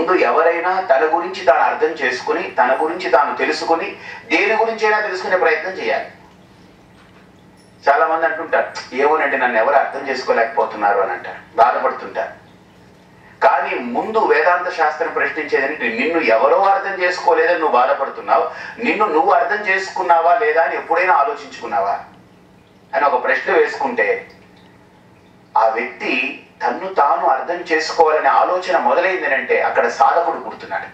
ముందు ఎవరైనా తన గురించి తాను అర్థం చేసుకుని తన గురించి తాను తెలుసుకుని దేని గురించైనా తెలుసుకునే ప్రయత్నం చేయాలి చాలా మంది అంటుంటారు ఏమోనండి నన్ను ఎవరు అర్థం చేసుకోలేకపోతున్నారు అని అంటారు బాధపడుతుంటారు కానీ ముందు వేదాంత శాస్త్రం ప్రశ్నించేదంటే నిన్ను ఎవరో అర్థం చేసుకోలేదని నువ్వు బాధపడుతున్నావు నిన్ను నువ్వు అర్థం చేసుకున్నావా లేదా అని ఎప్పుడైనా ఆలోచించుకున్నావా అని ఒక ప్రశ్న వేసుకుంటే ఆ వ్యక్తి తన్ను తాను అర్థం చేసుకోవాలనే ఆలోచన మొదలైంది అంటే అక్కడ సాధకుడు పుడుతున్నాడు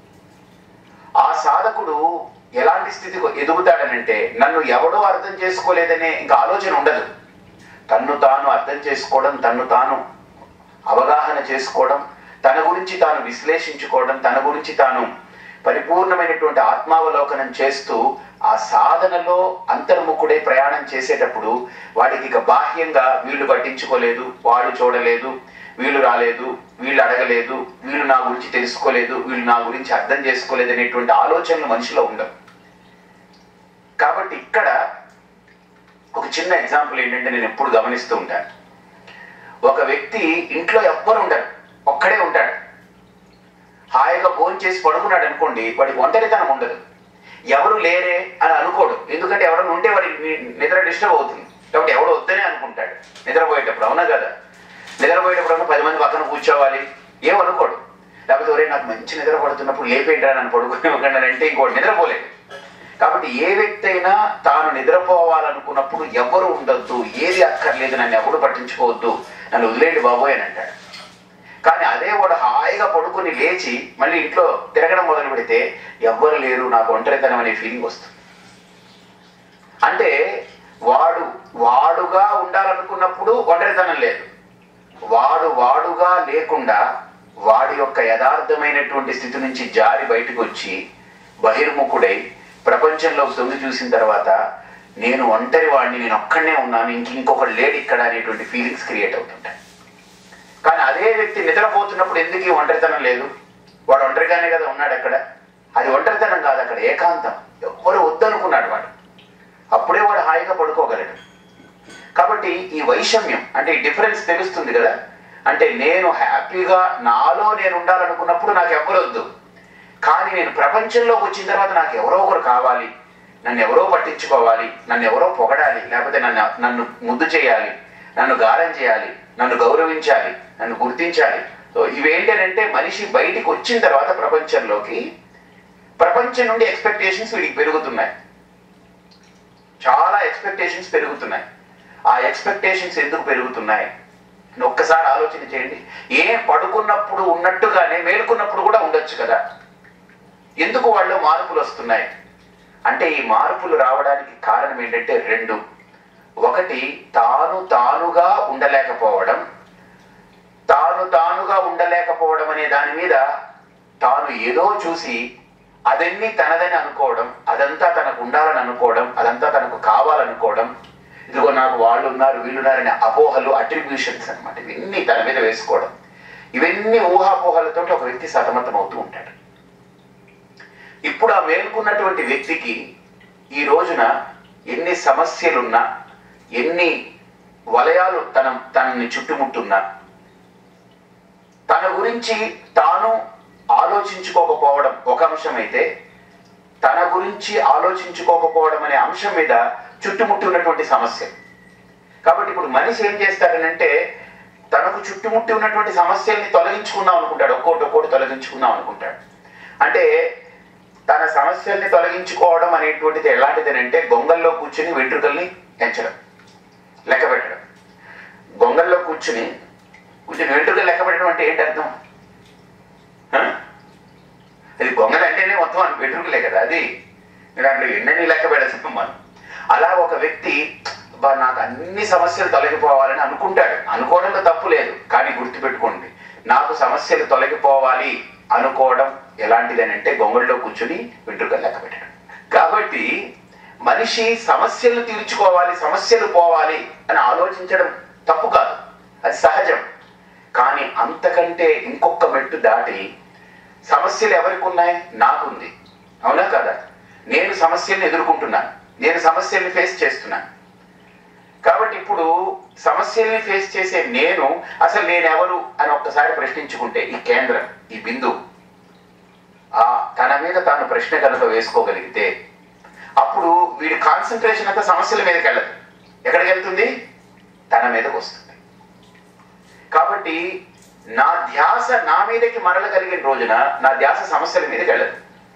ఆ సాధకుడు ఎలాంటి స్థితికి ఎదుగుతాడనంటే నన్ను ఎవడో అర్థం చేసుకోలేదనే ఇంకా ఆలోచన ఉండదు తన్ను తాను అర్థం చేసుకోవడం తన్ను తాను అవగాహన చేసుకోవడం తన గురించి తాను విశ్లేషించుకోవడం తన గురించి తాను పరిపూర్ణమైనటువంటి ఆత్మావలోకనం చేస్తూ ఆ సాధనలో అంతర్ముఖుడై ప్రయాణం చేసేటప్పుడు వాడికి ఇక బాహ్యంగా వీళ్ళు పట్టించుకోలేదు వాళ్ళు చూడలేదు వీళ్ళు రాలేదు వీళ్ళు అడగలేదు వీళ్ళు నా గురించి తెలుసుకోలేదు వీళ్ళు నా గురించి అర్థం చేసుకోలేదు అనేటువంటి ఆలోచనలు మనిషిలో ఉండవు కాబట్టి ఇక్కడ ఒక చిన్న ఎగ్జాంపుల్ ఏంటంటే నేను ఎప్పుడు గమనిస్తూ ఉంటాను ఒక వ్యక్తి ఇంట్లో ఎవ్వరు ఉండరు ఒక్కడే ఉంటాడు హాయిగా భోజనం చేసి పడుకున్నాడు అనుకోండి వాడికి ఒంటరితనం ఉండదు ఎవరు లేరే అని అనుకోడు ఎందుకంటే ఎవరైనా ఉంటే వాడికి ని- నిద్ర డిస్టర్బ్ అవుతుంది కాబట్టి ఎవడు వద్దనే అనుకుంటాడు నిద్రపోయేటప్పుడు అవునా కదా నిద్రపోయేటప్పుడు అన్న పది మంది పక్కన కూర్చోవాలి ఏమనుకోడు లేకపోతే ఒరే నాకు మంచి నిద్ర పడుతున్నప్పుడు లేపేంటారా నన్ను పడుకునే అంటే ఇంకోటి నిద్రపోలేదు కాబట్టి ఏ వ్యక్తి అయినా తాను నిద్రపోవాలనుకున్నప్పుడు ఎవరు ఉండొద్దు ఏది అక్కర్లేదు నన్ను ఎవరు పట్టించుకోవద్దు నన్ను వదిలేండి బాబోయ్ అని అంటాడు కానీ అదే వాడు హాయిగా పడుకుని లేచి మళ్ళీ ఇంట్లో తిరగడం మొదలు పెడితే ఎవ్వరు లేరు నాకు ఒంటరితనం అనే ఫీలింగ్ వస్తుంది అంటే వాడు వాడుగా ఉండాలనుకున్నప్పుడు ఒంటరితనం లేదు వాడు వాడుగా లేకుండా వాడి యొక్క యథార్థమైనటువంటి స్థితి నుంచి జారి బయటకు వచ్చి బహిర్ముఖుడై ప్రపంచంలో తొంగి చూసిన తర్వాత నేను ఒంటరి వాడిని నేను ఒక్కడనే ఉన్నాను ఇంక ఇంకొకటి లేడు ఇక్కడ అనేటువంటి ఫీలింగ్స్ క్రియేట్ అవుతుంటాయి కానీ అదే వ్యక్తి నిద్రపోతున్నప్పుడు ఎందుకు ఈ ఒంటరితనం లేదు వాడు ఒంటరిగానే కదా ఉన్నాడు అక్కడ అది ఒంటరితనం కాదు అక్కడ ఏకాంతం ఎవ్వరు వద్దనుకున్నాడు వాడు అప్పుడే వాడు హాయిగా పడుకోగలడు కాబట్టి ఈ వైషమ్యం అంటే ఈ డిఫరెన్స్ తెలుస్తుంది కదా అంటే నేను హ్యాపీగా నాలో నేను ఉండాలనుకున్నప్పుడు నాకు ఎవరు వద్దు కానీ నేను ప్రపంచంలోకి వచ్చిన తర్వాత నాకు ఎవరో ఒకరు కావాలి నన్ను ఎవరో పట్టించుకోవాలి నన్ను ఎవరో పొగడాలి లేకపోతే నన్ను నన్ను ముద్దు చేయాలి నన్ను గారం చేయాలి నన్ను గౌరవించాలి నన్ను గుర్తించాలి సో ఇవేంటంటే మనిషి బయటికి వచ్చిన తర్వాత ప్రపంచంలోకి ప్రపంచం నుండి ఎక్స్పెక్టేషన్స్ వీడికి పెరుగుతున్నాయి చాలా ఎక్స్పెక్టేషన్స్ పెరుగుతున్నాయి ఆ ఎక్స్పెక్టేషన్స్ ఎందుకు పెరుగుతున్నాయి అని ఒక్కసారి ఆలోచన చేయండి ఏ పడుకున్నప్పుడు ఉన్నట్టుగానే మేలుకున్నప్పుడు కూడా ఉండొచ్చు కదా ఎందుకు వాళ్ళు మార్పులు వస్తున్నాయి అంటే ఈ మార్పులు రావడానికి కారణం ఏంటంటే రెండు ఒకటి తాను తానుగా ఉండలేకపోవడం తాను తానుగా ఉండలేకపోవడం అనే దాని మీద తాను ఏదో చూసి అదన్నీ తనదని అనుకోవడం అదంతా తనకు ఉండాలని అనుకోవడం అదంతా తనకు కావాలనుకోవడం ఇదిగో నాకు వాళ్ళు ఉన్నారు వీళ్ళు ఉన్నారనే అపోహలు అట్రిబ్యూషన్స్ అన్నమాట ఇవన్నీ తన మీద వేసుకోవడం ఇవన్నీ ఊహాపోహలతో ఒక వ్యక్తి సతమతం అవుతూ ఉంటాడు ఇప్పుడు ఆ మేల్కొన్నటువంటి వ్యక్తికి ఈ రోజున ఎన్ని సమస్యలున్నా ఎన్ని వలయాలు తన తనని చుట్టుముట్టున్నా తన గురించి తాను ఆలోచించుకోకపోవడం ఒక అంశం అయితే తన గురించి ఆలోచించుకోకపోవడం అనే అంశం మీద చుట్టుముట్టి ఉన్నటువంటి సమస్య కాబట్టి ఇప్పుడు మనిషి ఏం చేస్తాడనంటే తనకు చుట్టుముట్టి ఉన్నటువంటి సమస్యల్ని తొలగించుకుందాం అనుకుంటాడు ఒక్కోటి ఒక్కోటి తొలగించుకుందాం అనుకుంటాడు అంటే తన సమస్యల్ని తొలగించుకోవడం అనేటువంటిది ఎలాంటిది అంటే గొంగల్లో కూర్చుని వెంట్రుకల్ని ఎంచడం లెక్క పెట్టడం గొంగల్లో కూర్చుని కూర్చుని వెంట్రుకలు లెక్క పెట్టడం అంటే ఏంటి అర్థం ఆ? అది గొంగలు అంటేనే మొత్తం అని వెంట్రుకలే కదా అది దాంట్లో ఎన్నని లెక్క పెడతాం మనం అలా ఒక వ్యక్తి "బా, నాకు అన్ని సమస్యలు తొలగిపోవాలని అనుకుంటాడు అనుకోవడంలో తప్పు లేదు కానీ గుర్తుపెట్టుకోండి నాకు సమస్యలు తొలగిపోవాలి అనుకోవడం ఎలాంటిది అని అంటే గొంగళ్ళలో కూర్చుని వెంట్రుకలు లెక్క పెట్టడం కాబట్టి మనిషి సమస్యలు తీర్చుకోవాలి సమస్యలు పోవాలి అని ఆలోచించడం తప్పు కాదు అది సహజం కానీ అంతకంటే ఇంకొక మెట్టు దాటి సమస్యలు ఎవరికి ఉన్నాయి నాకుంది అవునా కదా నేను సమస్యల్ని ఎదుర్కొంటున్నాను నేను సమస్యల్ని ఫేస్ చేస్తున్నాను కాబట్టి ఇప్పుడు సమస్యల్ని ఫేస్ చేసే నేను అసలు నేనెవరు అని ఒక్కసారి ప్రశ్నించుకుంటే ఈ కేంద్రం ఈ బిందు ప్రశ్న కనుక వేసుకోగలిగితే అప్పుడు వీడి కాన్సన్ట్రేషన్ అంతా సమస్యల మీదకి వెళ్ళదు ఎక్కడికి వెళ్తుంది తన మీదకి వస్తుంది కాబట్టి నా ధ్యాస నా మీదకి మరలగలిగిన రోజున నా ధ్యాస సమస్యల మీదకి వెళ్ళదు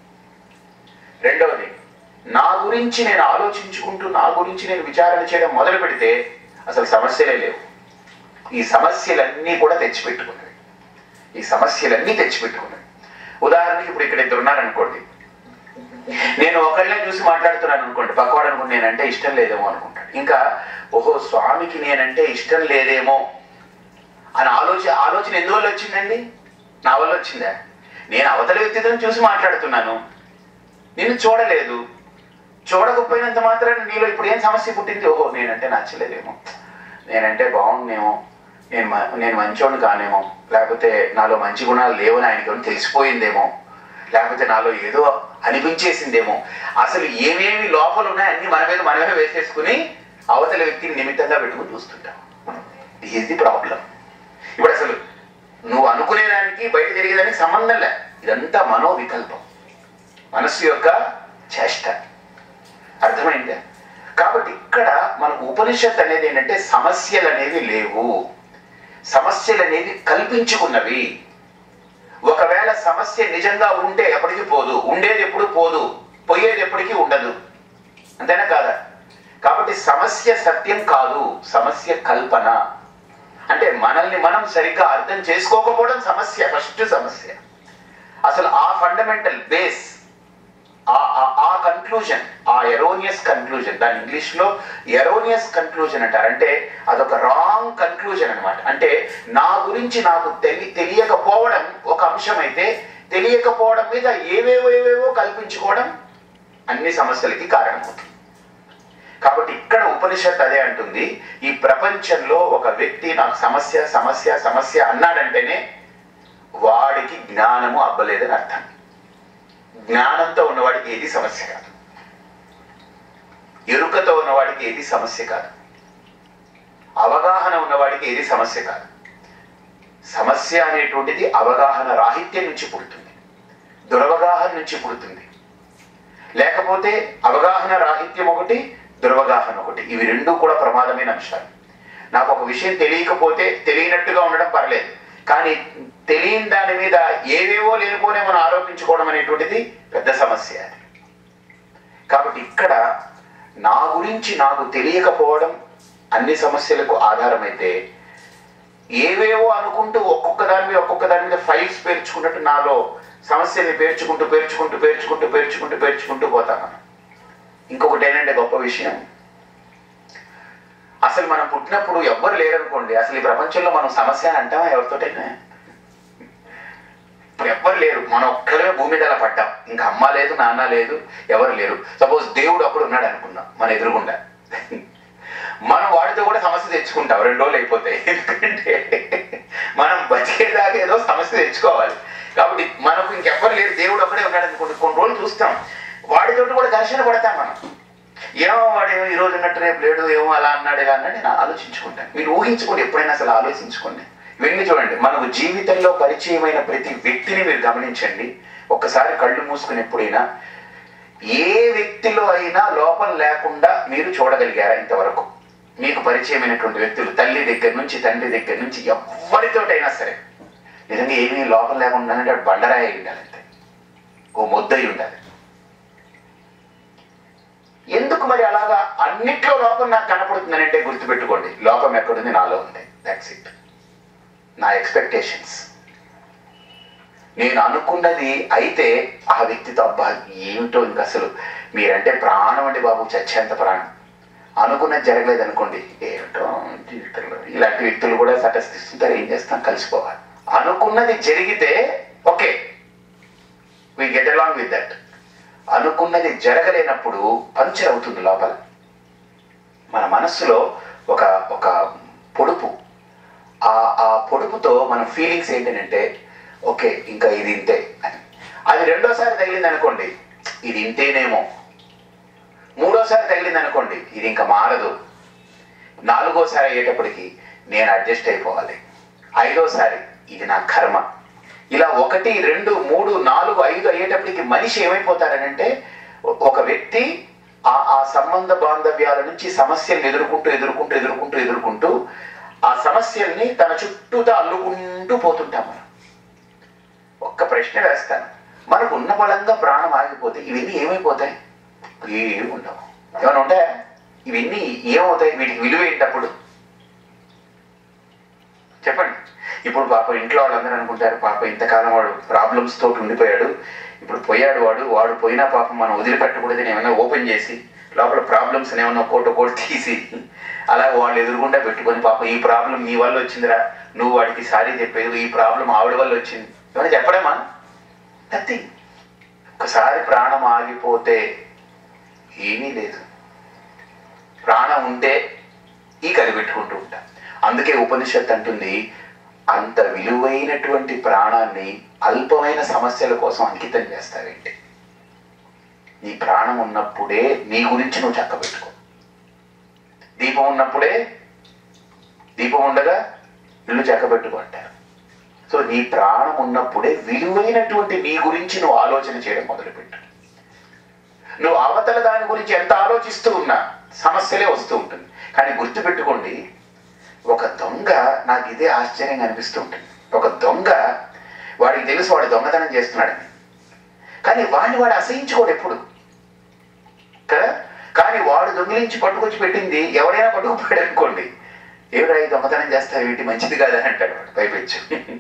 రెండవది నా గురించి నేను ఆలోచించుకుంటూ నా గురించి నేను విచారణ చేయడం మొదలు పెడితే అసలు సమస్యలే లేవు ఈ సమస్యలన్నీ కూడా తెచ్చిపెట్టుకున్నవి ఈ సమస్యలన్నీ తెచ్చిపెట్టుకున్నవి ఉదాహరణకి ఇప్పుడు ఇక్కడ ఇద్దరు ఉన్నారనుకోండి నేను ఒకళ్ళనే చూసి మాట్లాడుతున్నాను అనుకోండి పక్కవాడు అనుకోండి నేనంటే ఇష్టం లేదేమో అనుకుంటాడు ఇంకా ఓహో స్వామికి నేనంటే ఇష్టం లేదేమో అని ఆలోచన ఆలోచన ఎందువల్ల వచ్చిందండి నా వల్ల వచ్చిందా నేను అవతల వ్యక్తితో చూసి మాట్లాడుతున్నాను నిన్ను చూడలేదు చూడకపోయినంత మాత్రాన నీలో ఇప్పుడు ఏం సమస్య పుట్టింది ఓహో నేనంటే నచ్చలేదేమో నేనంటే బాగుండేమో నేను మ- నేను మంచోడు కానేమో లేకపోతే నాలో మంచి గుణాలు లేవని ఆయనకి ఏమో తెలిసిపోయిందేమో లేకపోతే నాలో ఏదో అనిపించేసిందేమో అసలు ఏమేమి లోపల ఉన్నాయి అన్ని మన మీద మనమే వేసేసుకుని అవతల వ్యక్తిని నిమిత్తంగా పెట్టుకుని చూస్తుంటాం ఈజ్ ది ప్రాబ్లం ఇప్పుడు అసలు నువ్వు అనుకునేదానికి బయట జరిగేదానికి సంబంధం లే ఇదంతా మనో వికల్పం మనస్సు యొక్క చేష్ట అర్థమైందా కాబట్టి ఇక్కడ మనకు ఉపనిషత్ అనేది ఏంటంటే సమస్యలు అనేవి లేవు సమస్యలు అనేవి కల్పించుకున్నవి ఒకవేళ సమస్య నిజంగా ఉంటే ఎప్పటికీ పోదు ఉండేది ఎప్పుడు పోదు పోయేది ఎప్పటికీ ఉండదు అంతేనా కాదా కాబట్టి సమస్య సత్యం కాదు సమస్య కల్పన అంటే మనల్ని మనం సరిగ్గా అర్థం చేసుకోకపోవడం సమస్య ఫస్ట్ సమస్య అసలు ఆ ఫండమెంటల్ బేస్ ఆ- ఆ- ఆ కన్క్లూజన్ ఆ ఎరోనియస్ కన్క్లూజన్ దాని ఇంగ్లీష్ లో ఎరోనియస్ కన్క్లూజన్ అంటారు అంటే అదొక రాంగ్ కన్క్లూజన్ అన్నమాట అంటే నా గురించి నాకు తెలి తెలియకపోవడం ఒక అంశం అయితే తెలియకపోవడం మీద ఏవేవో ఏవేవో కల్పించుకోవడం అన్ని సమస్యలకి కారణమవుతుంది కాబట్టి ఇక్కడ ఉపనిషత్ అదే అంటుంది ఈ ప్రపంచంలో ఒక వ్యక్తి నాకు సమస్య సమస్య సమస్య అన్నాడంటేనే వాడికి జ్ఞానము అబ్బలేదని అర్థం జ్ఞానంతో ఉన్నవాడికి ఏది సమస్య కాదు ఎరుకతో ఉన్నవాడికి ఏది సమస్య కాదు అవగాహన ఉన్నవాడికి ఏది సమస్య కాదు సమస్య అనేటువంటిది అవగాహన రాహిత్యం నుంచి పుడుతుంది దురవగాహన నుంచి పుడుతుంది లేకపోతే అవగాహన రాహిత్యం ఒకటి దురవగాహన ఒకటి ఇవి రెండు కూడా ప్రమాదమైన అంశాలు నాకు ఒక విషయం తెలియకపోతే తెలియనట్టుగా ఉండడం పర్లేదు కానీ తెలియని దాని మీద ఏవేవో లేనిపోనే మనం ఆరోపించుకోవడం అనేటువంటిది పెద్ద సమస్య అది కాబట్టి ఇక్కడ నా గురించి నాకు తెలియకపోవడం అన్ని సమస్యలకు ఆధారమైతే ఏవేవో అనుకుంటూ ఒక్కొక్క దాని మీద ఒక్కొక్క దాని మీద ఫైల్స్ పేర్చుకున్నట్టు నాలో సమస్యల్ని పేర్చుకుంటూ పేర్చుకుంటూ పేర్చుకుంటూ పేర్చుకుంటూ పేర్చుకుంటూ పోతాను ఇంకొకటి ఏంటంటే గొప్ప విషయం అసలు మనం పుట్టినప్పుడు ఎవ్వరు లేరనుకోండి అసలు ఈ ప్రపంచంలో మనం సమస్య అని అంటామా ఎవరితోటైనా ఇప్పుడు ఎవ్వరు లేరు మనం ఒక్కరే భూమి మీద అలా పడ్డాం ఇంకా అమ్మ లేదు నాన్న లేదు ఎవరు లేరు సపోజ్ దేవుడు అప్పుడు ఉన్నాడు అనుకుందాం మన ఎదురుగుండా మనం వాడితో కూడా సమస్య తెచ్చుకుంటాం రెండు రోజులు అయిపోతాయి ఎందుకంటే మనం బతికేదాకా ఏదో సమస్య తెచ్చుకోవాలి కాబట్టి మనకు ఇంకెవ్వరు లేరు దేవుడు ఒక్కడే ఉన్నాడు అనుకోండి కొన్ని రోజులు చూస్తాం వాడితో కూడా ఘర్షణ పడతాం మనం ఏమో వాడు ఏమో ఈ రోజు ఉన్నట్టు రేపు లేడు ఏమో అలా అన్నాడు ఇలా అన్నాడు నేను ఆలోచించుకుంటాను మీరు ఊహించుకోండి ఎప్పుడైనా అసలు ఆలోచించుకోండి వెళ్ళి చూడండి మనకు జీవితంలో పరిచయమైన ప్రతి వ్యక్తిని మీరు గమనించండి ఒక్కసారి కళ్ళు మూసుకుని ఎప్పుడైనా ఏ వ్యక్తిలో అయినా లోపం లేకుండా మీరు చూడగలిగారా ఇంతవరకు మీకు పరిచయమైనటువంటి వ్యక్తులు తల్లి దగ్గర నుంచి తండ్రి దగ్గర నుంచి ఎవరితోటైనా సరే నిజంగా ఏమీ లోపం లేకుండా అంటే వాడు బండరాయి అయి ఉండాలి అంతే ఓ ముద్దయి ఉండాలి ఎందుకు మరి అలాగా అన్నిట్లో లోపం నాకు కనపడుతుందనంటే గుర్తుపెట్టుకోండి లోపం ఎక్కడుంది నాలో ఉంది దాట్స్ ఇట్ నా ఎక్స్పెక్టేషన్స్ నేను అనుకున్నది అయితే ఆ వ్యక్తితో అబ్బా ఏమిటో ఇంక అసలు మీరంటే ప్రాణం అండి బాబు చచ్చేంత ప్రాణం అనుకున్నది జరగలేదు అనుకోండి ఏమిటో జీవితంలో ఇలాంటి వ్యక్తులు కూడా తటస్థిస్తుంటారు ఏం చేస్తాం కలిసిపోవాలి అనుకున్నది జరిగితే okay we get along with that అనుకున్నది జరగలేనప్పుడు పంచర్ అవుతుంది లోపల మన మనస్సులో ఒక ఒక పొడుపు ఆ ఆ పొడుపుతో మన ఫీలింగ్స్ ఏంటంటే ఓకే ఇంకా ఇది ఇంతే అని అది రెండోసారి తగిలింది అనుకోండి ఇది ఇంతేనేమో మూడోసారి తగిలింది అనుకోండి ఇది ఇంకా మారదు నాలుగోసారి అయ్యేటప్పటికి నేను అడ్జస్ట్ అయిపోవాలి ఐదోసారి ఇది నా కర్మ ఇలా ఒకటి రెండు మూడు నాలుగు ఐదు అయ్యేటప్పటికి మనిషి ఏమైపోతారనంటే ఒక వ్యక్తి ఆ ఆ సంబంధ బాంధవ్యాల నుంచి సమస్యల్ని ఎదుర్కొంటూ ఎదుర్కొంటూ ఎదుర్కొంటూ ఎదుర్కొంటూ ఆ సమస్యల్ని తన చుట్టూతా అల్లుకుంటూ పోతుంటాం మనం ఒక్క ప్రశ్న వేస్తాను మనకు ఉన్న బలంగా ప్రాణం ఆగిపోతే ఇవన్నీ ఏమైపోతాయి ఏమి ఉండవు ఏమైనా ఉంటాయా ఇవన్నీ ఏమవుతాయి వీటికి విలువ ఏంటప్పుడు చెప్పండి ఇప్పుడు పాప ఇంట్లో వాళ్ళందరూ అనుకుంటారు పాప ఇంతకాలం వాడు ప్రాబ్లమ్స్ తోటి ఉండిపోయాడు ఇప్పుడు పోయాడు వాడు వాడు పోయినా పాపం మనం వదిలిపెట్టకూడదని ఏమైనా ఓపెన్ చేసి లోపల ప్రాబ్లమ్స్ ఏమన్నా కోట కోట తీసి అలా వాళ్ళు ఎదురుకుండా పెట్టుకొని పాప ఈ ప్రాబ్లం నీ వల్ల వచ్చిందిరా నువ్వు వాడికి సారీ చెప్పేది ఈ ప్రాబ్లం ఆవిడ వల్ల వచ్చింది ఏమైనా చెప్పడమా నథింగ్ ఒకసారి ప్రాణం ఆగిపోతే ఏమీ లేదు ప్రాణం ఉంటే ఈ కనిపెట్టుకుంటూ ఉంటాం అందుకే ఉపనిషత్ అంటుంది అంత విలువైనటువంటి ప్రాణాన్ని అల్పమైన సమస్యల కోసం అంకితం చేస్తావేంటి నీ ప్రాణం ఉన్నప్పుడే నీ గురించి నువ్వు చక్కబెట్టుకో దీపం ఉన్నప్పుడే దీపం ఉండగా ఇల్లు చక్కబెట్టుకో అంటారు సో నీ ప్రాణం ఉన్నప్పుడే విలువైనటువంటి నీ గురించి నువ్వు ఆలోచన చేయడం మొదలుపెట్టు నువ్వు అవతల దాని గురించి ఎంత ఆలోచిస్తూ ఉన్నా సమస్యలే వస్తూ ఉంటుంది కానీ గుర్తుపెట్టుకోండి ఒక దొంగ నాకు ఇదే ఆశ్చర్యంగా అనిపిస్తూ ఉంటుంది ఒక దొంగ వాడికి తెలుసు వాడు దొంగతనం చేస్తున్నాడని కానీ వాడిని వాడు అసహించుకోడు ఎప్పుడు కదా కానీ వాడు దొంగిలించి పట్టుకొచ్చి పెట్టింది ఎవరైనా పట్టుకుపోయాడు అనుకోండి ఏమిరా ఈ దొంగతనం చేస్తావు ఏంటి మంచిది కాదా అని అంటాడు వాడు పైపెచ్చు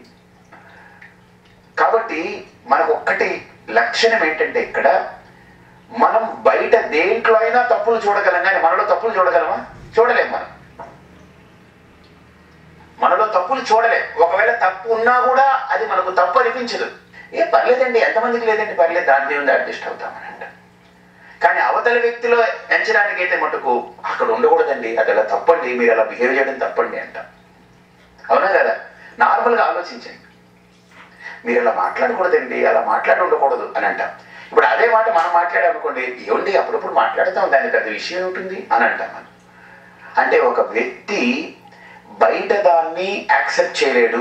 కాబట్టి మనకు ఒక్కటి లక్షణం ఏంటంటే ఇక్కడ మనం బయట దేంట్లో అయినా తప్పులు చూడగలం కానీ మనలో తప్పులు చూడగలమా చూడలేం మనం మనలో తప్పులు చూడలేం ఒకవేళ తప్పు ఉన్నా కూడా అది మనకు తప్పు అనిపించదు ఏ పర్లేదండి ఎంతమందికి లేదండి పర్లేదు దాని ఉంది అడ్జస్ట్ అవుతామని అంట కానీ అవతల వ్యక్తిలో ఎంచడానికి అయితే మటుకు అక్కడ ఉండకూడదండి అది అలా తప్పండి మీరు అలా బిహేవ్ చేయడం తప్పండి అంట అవునా కదా నార్మల్గా ఆలోచించండి మీరు అలా మాట్లాడకూడదండి అలా మాట్లాడి ఉండకూడదు అని అంటాం ఇప్పుడు అదే మాట మనం మాట్లాడామనుకోండి ఏమండి అప్పుడప్పుడు మాట్లాడతాం దానికి అది విషయం ఉంటుంది అని అంటాం మనం అంటే ఒక వ్యక్తి బయట దాన్ని యాక్సెప్ట్ చేయలేడు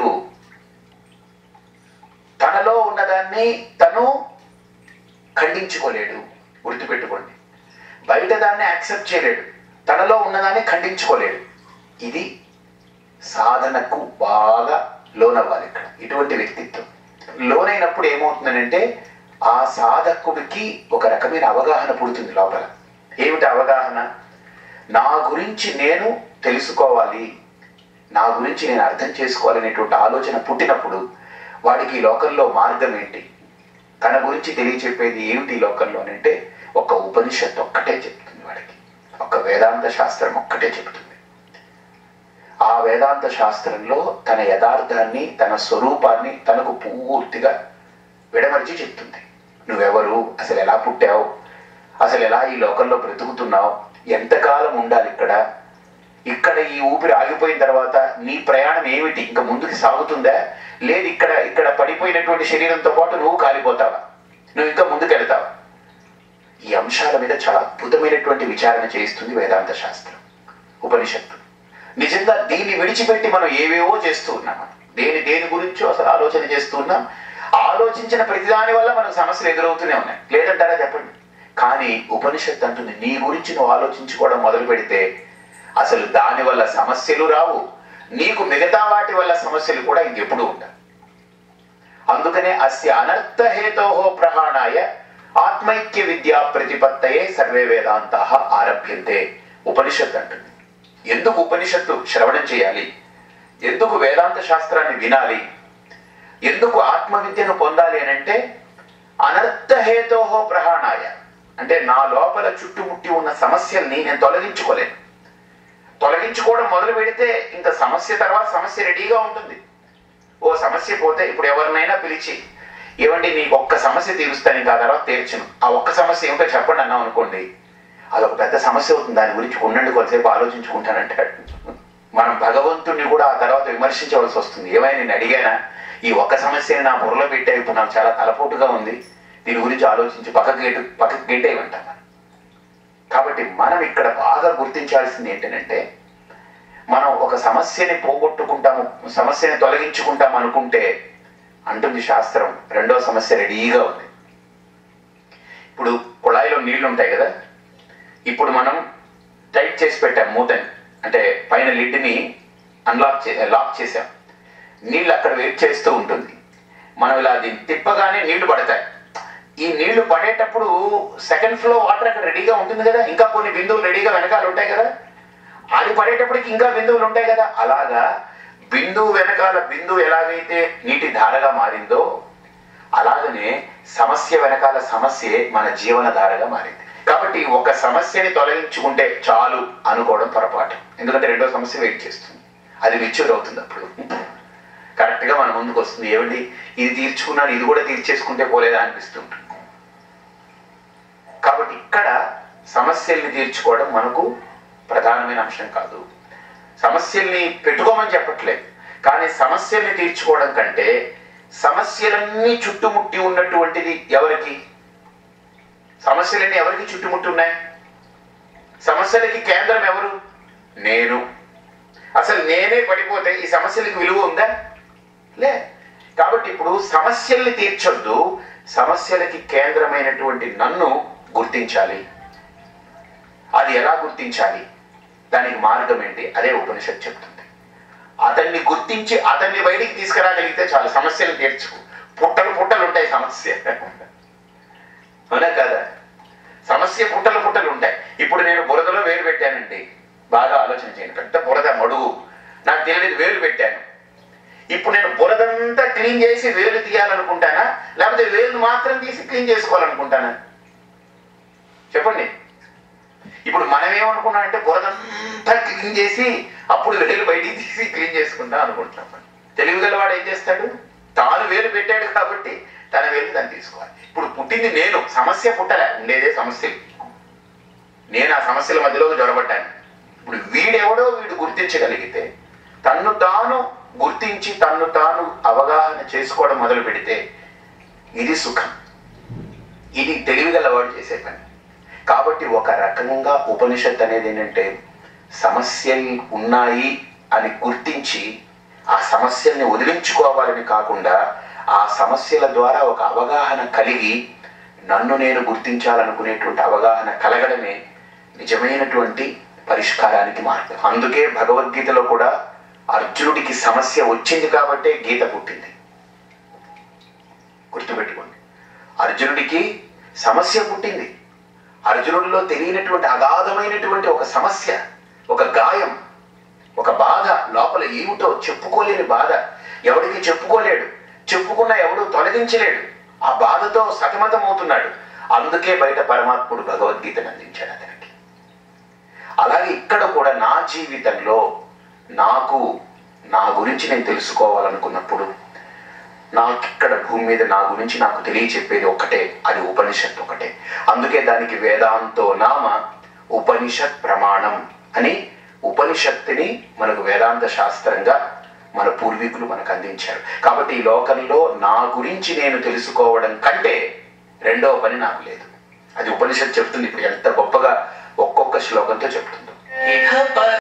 తనలో ఉన్నదాన్ని తను ఖండించుకోలేడు గుర్తుపెట్టుకోండి బయట దాన్ని యాక్సెప్ట్ చేయలేడు తనలో ఉన్నదాన్ని ఖండించుకోలేడు ఇది సాధనకు బాగా లోనవ్వాలి ఇక్కడ ఇటువంటి వ్యక్తిత్వం లోనైనప్పుడు ఏమవుతుందనంటే ఆ సాధకుడికి ఒక రకమైన అవగాహన పుడుతుంది లోపల ఏమిటి అవగాహన నా గురించి నేను తెలుసుకోవాలి నా గురించి నేను అర్థం చేసుకోవాలనేటువంటి ఆలోచన పుట్టినప్పుడు వాడికి ఈ లోకంలో మార్గం ఏంటి తన గురించి తెలియచెప్పేది ఏమిటి ఈ లోకంలో అంటే ఒక ఉపనిషత్తు ఒక్కటే చెప్తుంది వాడికి ఒక వేదాంత శాస్త్రం ఒక్కటే చెప్తుంది ఆ వేదాంత శాస్త్రంలో తన యథార్థాన్ని తన స్వరూపాన్ని తనకు పూర్తిగా విడమర్చి చెప్తుంది నువ్వెవరు అసలు ఎలా పుట్టావు అసలు ఎలా ఈ లోకంలో బ్రతుకుతున్నావు ఎంతకాలం ఉండాలి ఇక్కడ ఇక్కడ ఈ ఊపిరి ఆగిపోయిన తర్వాత నీ ప్రయాణం ఏమిటి ఇంకా ముందుకు సాగుతుందా లేదు ఇక్కడ ఇక్కడ పడిపోయినటువంటి శరీరంతో పాటు నువ్వు కాలిపోతావా నువ్వు ఇంకా ముందుకు వెళ్తావా ఈ అంశాల మీద చాలా అద్భుతమైనటువంటి విచారణ చేయిస్తుంది వేదాంత శాస్త్రం ఉపనిషత్తు నిజంగా దీన్ని విడిచిపెట్టి మనం ఏవేవో చేస్తూ ఉన్నాం మనం. దేని దేని గురించో అసలు ఆలోచన చేస్తూ ఉన్నాం ఆలోచించిన ప్రతిదాని వల్ల మనకు సమస్యలు ఎదురవుతూనే ఉన్నాయి లేదంటారా చెప్పండి కానీ ఉపనిషత్తు అంటుంది నీ గురించి నువ్వు ఆలోచించుకోవడం మొదలు పెడితే అసలు దాని వల్ల సమస్యలు రావు నీకు మిగతా వాటి వల్ల సమస్యలు కూడా ఇంకెప్పుడు ఉండవు అందుకనే అస్య అనర్థ హేతోహో ప్రహాణాయ ఆత్మైక్య విద్యా ప్రతిపత్తయే సర్వే వేదాంతా ఆరభ్యంతే ఉపనిషత్తు అంటుంది ఎందుకు ఉపనిషత్తు శ్రవణం చేయాలి ఎందుకు వేదాంత శాస్త్రాన్ని వినాలి ఎందుకు ఆత్మ విద్యను పొందాలి అని అంటే అనర్థహేతోహో ప్రహాణాయ అంటే నా లోపల చుట్టుముట్టి ఉన్న సమస్యల్ని నేను తొలగించుకోలేను తొలగించుకోవడం మొదలు పెడితే ఇంకా సమస్య తర్వాత సమస్య రెడీగా ఉంటుంది ఓ సమస్య పోతే ఇప్పుడు ఎవరినైనా పిలిచి ఏమండి నీకు ఒక్క సమస్య తీరుస్తాను ఇంకా ఆ తర్వాత తీర్చును ఆ ఒక్క సమస్య ఏమిటో చెప్పండి అన్నాం అనుకోండి అదొక పెద్ద సమస్య అవుతుంది దాని గురించి ఉండండి కొంతసేపు ఆలోచించుకుంటానంటాడు మనం భగవంతుణ్ణి కూడా ఆ తర్వాత విమర్శించవలసి వస్తుంది ఏమైనా నేను అడిగానా ఈ ఒక్క సమస్యని నా బుర్రలో పెట్టే ఇప్పుడు నాకు చాలా తలపోటుగా ఉంది దీని గురించి ఆలోచించి పక్కకి గేటు పక్కకి గేటేయమంటాం మనం కాబట్టి మనం ఇక్కడ బాగా గుర్తించాల్సింది ఏంటంటే మనం ఒక సమస్యని పోగొట్టుకుంటాము సమస్యని తొలగించుకుంటాం అనుకుంటే అంటుంది శాస్త్రం రెండో సమస్య రెడీగా ఉంది ఇప్పుడు కుళాయిలో నీళ్లు ఉంటాయి కదా ఇప్పుడు మనం టైట్ చేసి పెట్టాం మూతని అంటే పైన లిడ్ని అన్లాక్ చే లాక్ చేసాం నీళ్ళు అక్కడ వెయిట్ చేస్తూ ఉంటుంది మనం ఇలా దీన్ని తిప్పగానే నీళ్లు పడతాయి ఈ నీళ్లు పడేటప్పుడు సెకండ్ ఫ్లో వాటర్ అక్కడ రెడీగా ఉంటుంది కదా ఇంకా కొన్ని బిందువులు రెడీగా వెనకాల ఉంటాయి కదా అది పడేటప్పటికి ఇంకా బిందువులు ఉంటాయి కదా అలాగా బిందువు వెనకాల బిందువు ఎలాగైతే నీటి ధారగా మారిందో అలాగనే సమస్య వెనకాల సమస్యే మన జీవన ధారగా మారింది కాబట్టి ఒక సమస్యని తొలగించుకుంటే చాలు అనుకోవడం పొరపాటు ఎందుకంటే రెండో సమస్య వెయిట్ చేస్తుంది అది మెచ్యూర్ అవుతుంది అప్పుడు కరెక్ట్ గా మన ముందుకు వస్తుంది ఏమిటి ఇది తీర్చుకున్నాను ఇది కూడా తీర్చేసుకుంటే పోలేదా అనిపిస్తుంటుంది కాబట్టి ఇక్కడ సమస్యల్ని తీర్చుకోవడం మనకు ప్రధానమైన అంశం కాదు సమస్యల్ని పెట్టుకోమని చెప్పట్లేదు కానీ సమస్యల్ని తీర్చుకోవడం కంటే సమస్యలన్నీ చుట్టుముట్టి ఉన్నటువంటిది ఎవరికి సమస్యలన్నీ ఎవరికి చుట్టుముట్టి ఉన్నాయి సమస్యలకి కేంద్రం ఎవరు నేను అసలు నేనే పడిపోతే ఈ సమస్యలకి విలువ ఉందా లే కాబట్టి ఇప్పుడు సమస్యల్ని తీర్చొద్దు సమస్యలకి కేంద్రమైనటువంటి నన్ను గుర్తించాలి అది ఎలా గుర్తించాలి దానికి మార్గం ఏంటి అదే ఉపనిషత్ చెప్తుంది అతన్ని గుర్తించి అతన్ని బయటికి తీసుకురాగలిగితే చాలు సమస్యలు తీర్చుకు పుట్టలు పుట్టలు ఉంటాయి సమస్య అవునా కదా సమస్య పుట్టలు పుట్టలు ఉంటాయి ఇప్పుడు నేను బురదలో వేలు పెట్టానండి బాగా ఆలోచన చేయండి పెద్ద బురద మడుగు నాకు తెలియదు వేలు పెట్టాను ఇప్పుడు నేను బురదంతా క్లీన్ చేసి వేలు తీయాలనుకుంటానా లేకపోతే వేలు మాత్రం తీసి క్లీన్ చేసుకోవాలనుకుంటానా చెప్పండి ఇప్పుడు మనం ఏమనుకున్నాం అంటే బురదంతా క్లీన్ చేసి అప్పుడు వేలు బయటికి తీసి క్లీన్ చేసుకుంటాం అనుకుంటున్నాం తెలివి గలవాడు ఏం చేస్తాడు తాను వేలు పెట్టాడు కాబట్టి తన వేలు దాన్ని తీసుకోవాలి ఇప్పుడు పుట్టింది నేను సమస్య పుట్టలే ఉండేదే సమస్యలు నేను ఆ సమస్యల మధ్యలోకి జొరబడ్డాను ఇప్పుడు వీడెవడో వీడు గుర్తించగలిగితే తన్ను తాను గుర్తించి తన్ను తాను అవగాహన చేసుకోవడం మొదలు పెడితే ఇది సుఖం ఇది తెలివిగలవాడు చేసే పని కాబట్టి ఒక రకంగా ఉపనిషత్ అనేది ఏంటంటే సమస్యలు ఉన్నాయి అని గుర్తించి ఆ సమస్యల్ని వదిలించుకోవాలని కాకుండా ఆ సమస్యల ద్వారా ఒక అవగాహన కలిగి నన్ను నేను గుర్తించాలనుకునేటువంటి అవగాహన కలగడమే నిజమైనటువంటి పరిష్కారానికి మార్గం అందుకే భగవద్గీతలో కూడా అర్జునుడికి సమస్య వచ్చింది కాబట్టే గీత పుట్టింది గుర్తుపెట్టుకోండి అర్జునుడికి సమస్య పుట్టింది అర్జునుడిలో తెలియనటువంటి అగాధమైనటువంటి ఒక సమస్య ఒక గాయం ఒక బాధ లోపల ఏమిటో చెప్పుకోలేని బాధ ఎవడికి చెప్పుకోలేడు చెప్పుకున్నా ఎవడు తొలగించలేడు ఆ బాధతో సతమతం అవుతున్నాడు అందుకే బయట పరమాత్ముడు భగవద్గీతను అందించాడు అతనికి అలాగే ఇక్కడ కూడా నా జీవితంలో నాకు నా గురించి నేను తెలుసుకోవాలనుకున్నప్పుడు నాకు ఇక్కడ భూమి మీద నా గురించి నాకు తెలియచెప్పేది ఒకటే అది ఉపనిషత్ ఒకటే అందుకే దానికి వేదాంతో నామ ఉపనిషత్ ప్రమాణం అని ఉపనిషత్తుని మనకు వేదాంత శాస్త్రంగా మన పూర్వీకులు మనకు అందించారు కాబట్టి ఈ లోకంలో నా గురించి నేను తెలుసుకోవడం కంటే రెండవ పని నాకు లేదు అది ఉపనిషత్ చెప్తుంది ఇప్పుడు ఎంత గొప్పగా ఒక్కొక్క శ్లోకంతో చెప్తుందో